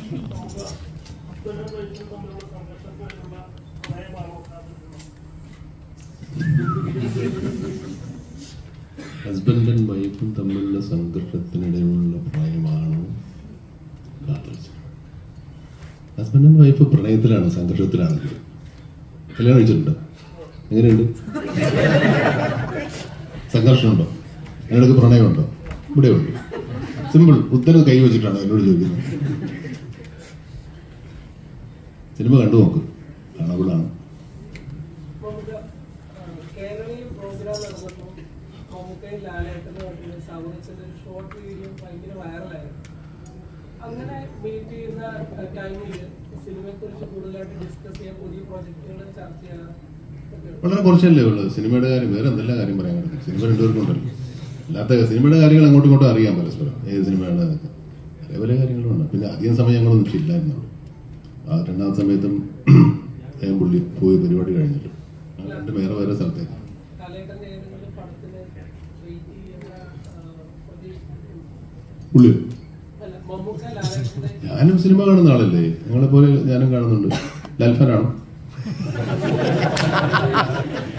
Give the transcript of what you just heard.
ഹസ്ബൻഡും വൈഫും തമ്മിലുള്ള സംഘർഷത്തിനിടയിലുള്ള പ്രായമാണോ കാതൽ ഹസ്ബൻഡ് ആൻഡ് വൈഫ് പ്രണയത്തിലാണ് സംഘർഷത്തിലാണ് കല്യാണം കഴിച്ചിട്ടുണ്ടോ എങ്ങനെയുണ്ട് സംഘർഷമുണ്ടോ അതിനിടയ്ക്ക് പ്രണയമുണ്ടോ ഇവിടെ ഉണ്ട് സിമ്പിൾ ഉത്തരം കൈ വെച്ചിട്ടാണ് എന്നോട് ചോദിക്കുന്നത് സിനിമ കണ്ടു നോക്ക് കാണാബിളാണ് നമുക്ക് കേരളീയ പ്രോഗ്രാം നടന്നപ്പോൾ മമ്മൂക്കയും ലാലേട്ടനുമായിട്ടുള്ള സൗഹൃദത്തിന്റെ ഒരു ഷോർട്ട് വീഡിയോ ഭയങ്കര വൈറലായിരുന്നു അങ്ങനെ മീറ്റ് ചെയ്യുന്ന ടൈമിൽ സിനിമയെ കുറിച്ച് കൂടുതലായിട്ട് ഡിസ്കസ് ചെയ്യാൻ പുതിയ പ്രോജക്റ്റുകൾ ചർച്ച ചെയ്യാൻ ഒക്കെ ഉണ്ട്. വളരെ കുറച്ചല്ലേ ഉള്ളൂ സിനിമയുടെ കാര്യം വേറെ എന്തെല്ലാം കാര്യം പറയാൻ കിടക്കും സിനിമ രണ്ടുപേർക്കും ഉണ്ടല്ലോ അല്ലാത്ത സിനിമയുടെ കാര്യങ്ങൾ അങ്ങോട്ടും ഇങ്ങോട്ടും അറിയാം പരസ്പരം ഏത് സിനിമയാണ് അതൊക്കെ അതേ പല കാര്യങ്ങളുണ്ട് പിന്നെ അധികം സമയം ഞങ്ങളൊന്നും ഇല്ലായിരുന്നു ആ രണ്ടാമത്തെ സമയത്തും ഞാൻ പുള്ളി പോയി പരിപാടി കഴിഞ്ഞിട്ട് ഞങ്ങൾ രണ്ട് വേറെ വേറെ സ്ഥലത്തേക്ക് ലാലേട്ടന്റെ ഏതെങ്കിലും പടത്തിന് വെയിറ്റ് ചെയ്യുന്ന ആ, പ്രതീക്ഷ പുള്ളി അല്ല മമ്മൂക്ക ലാലേട്ടന്റെ ഞാനും സിനിമ കാണുന്ന ആളല്ലേ നിങ്ങളെ പോലെ ഞാനും കാണുന്നുണ്ട് ലാൽഫനാണോ